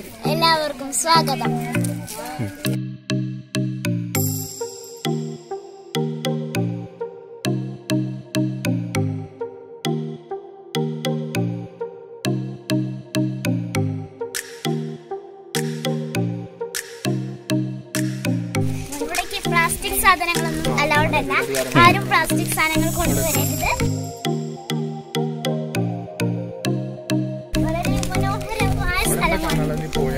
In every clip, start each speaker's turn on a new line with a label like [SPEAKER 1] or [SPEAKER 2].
[SPEAKER 1] എല്ലാവർക്കും സ്വാഗതം ഇവിടേക്ക് പ്ലാസ്റ്റിക് സാധനങ്ങളൊന്നും അലൗഡ് അല്ല ആരും പ്ലാസ്റ്റിക് സാധനങ്ങൾ കൊണ്ടുവരരുത് വളരെ മനോഹരമായ സ്ഥലമാണ്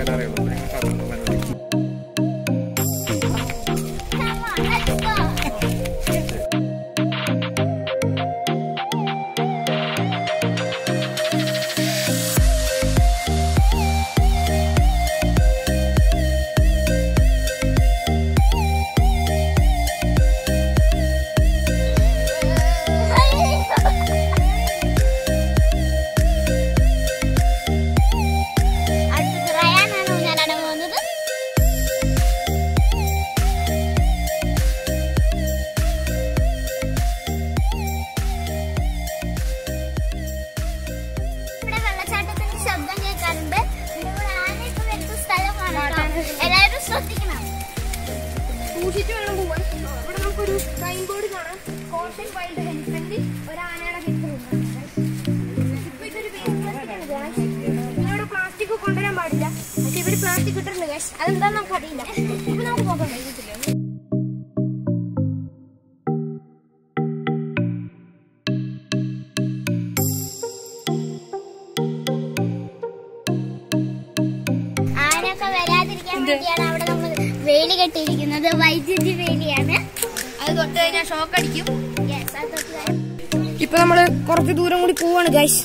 [SPEAKER 1] Come on, let's go. അടുത്തത് റയാനാണ് ഞാനാണ് പോകുന്നത് ഇവിടെ വെള്ളച്ചാട്ടത്തിന്റെ ശബ്ദം കേൾക്കാറുണ്ട് പിന്നെ ഇവിടെ ആനയൊക്കെ വരുന്ന സ്ഥലമാണ് കേട്ടോ. എല്ലാവരും ശ്രദ്ധിക്കണം
[SPEAKER 2] സൂക്ഷിച്ചു വേണം പോവാൻ ഇവിടെ നമുക്കൊരു സൈൻ ബോർഡ് കാണാം കോട്ടൺ വൈൽഡ് എലിഫന്റ് ഒരു ആനയുടെ പിക്ചർ ഇപ്പൊ ഇതൊരു വേസ്റ്റ് ആണ് നിങ്ങളോട് പ്ലാസ്റ്റിക് കൊണ്ടുവരാൻ പാടില്ല പക്ഷെ ഇവര് പ്ലാസ്റ്റിക് ഇട്ടിട്ടുണ്ട് guys. അതെന്താന്ന് നമുക്ക് അറിയില്ല ഇപ്പൊ നമുക്ക് നോക്കാം
[SPEAKER 1] ആനയൊക്കെ വരാതിരിക്കാൻ വേണ്ടിയാണ് അവിടെ നമ്മൾ വേലി കെട്ടിയിരിക്കുന്നത് വൈദ്യുതി വേലിയാണ്
[SPEAKER 2] അത് തൊട്ട് കഴിഞ്ഞാൽ ഷോക്ക് അടിക്കും
[SPEAKER 1] Yes, അത് തൊട്ട് കഴിഞ്ഞാൽ
[SPEAKER 2] ഇപ്പൊ നമ്മള് കുറച്ച് ദൂരം കൂടി പോവാണ് ഗൈസ്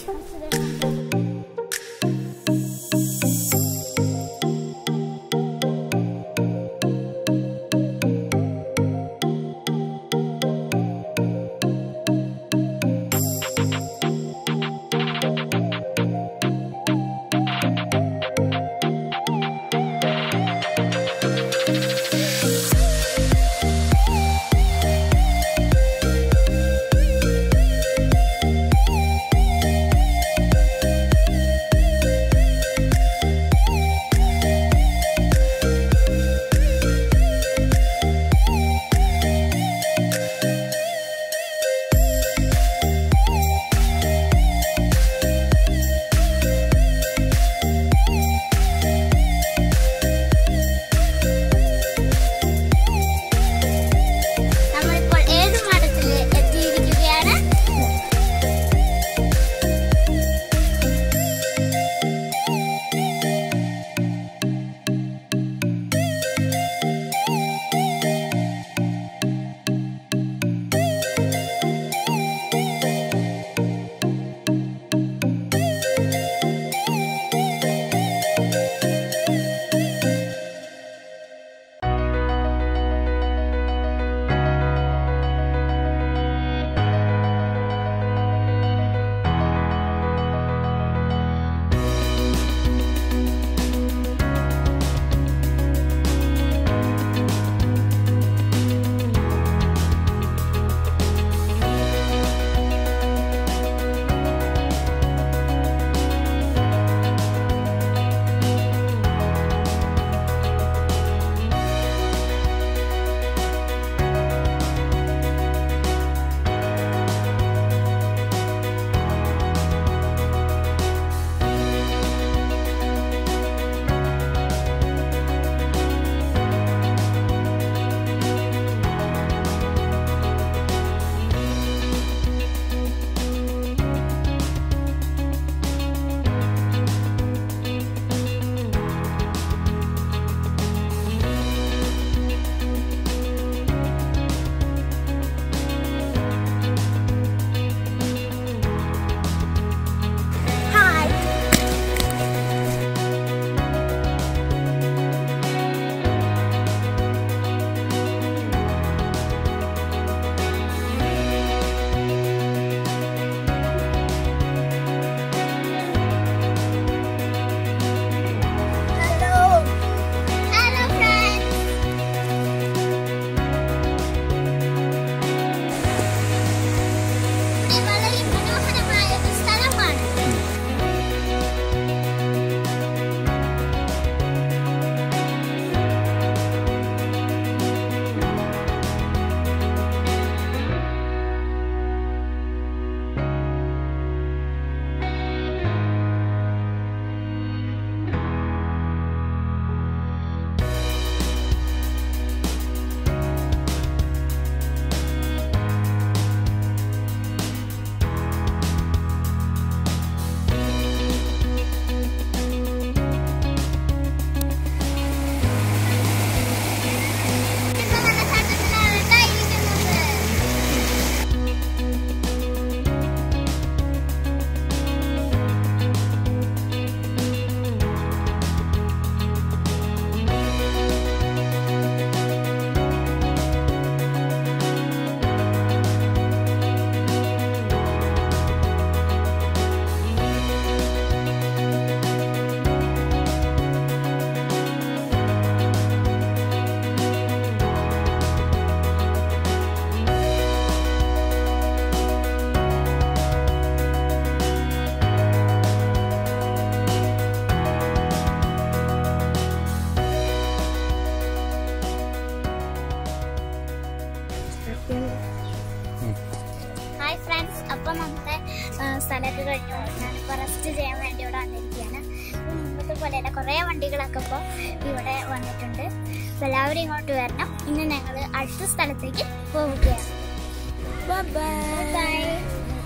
[SPEAKER 1] സ്ഥലമൊക്കെ കഴിഞ്ഞു ഞാനിപ്പോൾ റെസ്റ്റ് ചെയ്യാൻ വേണ്ടി ഇവിടെ വന്നിരിക്കുകയാണ് ഇപ്പൊ മുമ്പത്തെ പോലെയല്ല കുറേ വണ്ടികളൊക്കെ ഇപ്പോൾ ഇവിടെ വന്നിട്ടുണ്ട് അപ്പോൾ എല്ലാവരും ഇങ്ങോട്ട് വരണം ഇന്ന് ഞങ്ങൾ അടുത്ത സ്ഥലത്തേക്ക് പോവുകയാണ് ബൈ